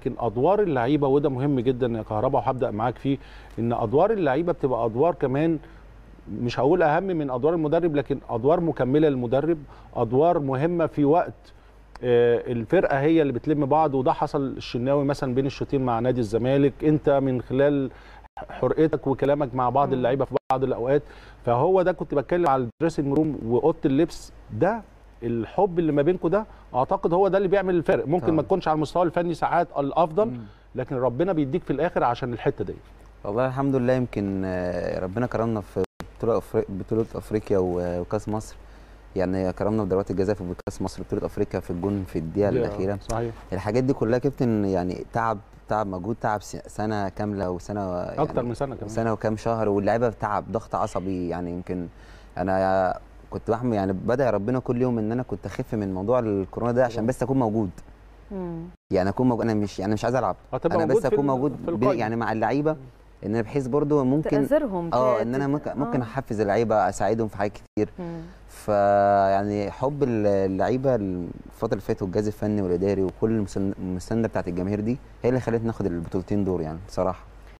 لكن ادوار اللعيبه وده مهم جدا يا كهربا وهبدا معاك فيه ان ادوار اللعيبه بتبقى ادوار كمان مش هقول اهم من ادوار المدرب لكن ادوار مكمله للمدرب ادوار مهمه في وقت آه، الفرقه هي اللي بتلم بعض وده حصل الشناوي مثلا بين الشوطين مع نادي الزمالك انت من خلال حرقتك وكلامك مع بعض مم. اللعيبه في بعض الاوقات فهو ده كنت بتكلم على الدريسنج روم واوضه اللبس ده الحب اللي ما بينكم ده اعتقد هو ده اللي بيعمل الفرق ممكن طبعا. ما تكونش على المستوى الفني ساعات الافضل مم. لكن ربنا بيديك في الاخر عشان الحته دي والله الحمد لله يمكن آه، ربنا كرمنا في بطولة أفريقيا, بطولة أفريقيا و- وكأس مصر يعني كرمنا بضربات الجزاء في كأس مصر بطولة أفريقيا في الجون في الدقيقة الأخيرة صحيح الحاجات دي كلها كابتن يعني تعب تعب مجهود تعب س- سنة كاملة وسنة يعني اكتر من سنه كمان سنة وكام شهر واللعيبة تعب ضغط عصبي يعني يمكن أنا كنت بحمل يعني بدعي ربنا كل يوم إن أنا كنت أخف من موضوع الكورونا ده عشان بس أكون موجود مم. يعني أكون موجود أنا مش يعني مش عايز ألعب هتبقى أنا موجود بس في أكون ال- موجود في ب- القائمة. يعني مع اللعيبة إن أنا بحيث برضو ممكن تأثيرهم اه ت- ان انا تت- ممكن ممكن آه. احفز اللعيبه اساعدهم في حاجات كتير مم. فيعني حب اللعيبه الفتره اللي فاتت والجهاز الفني والاداري وكل المسن- المسانده بتاعت الجماهير دي هي اللي خلتنا ناخد البطولتين دول يعني بصراحه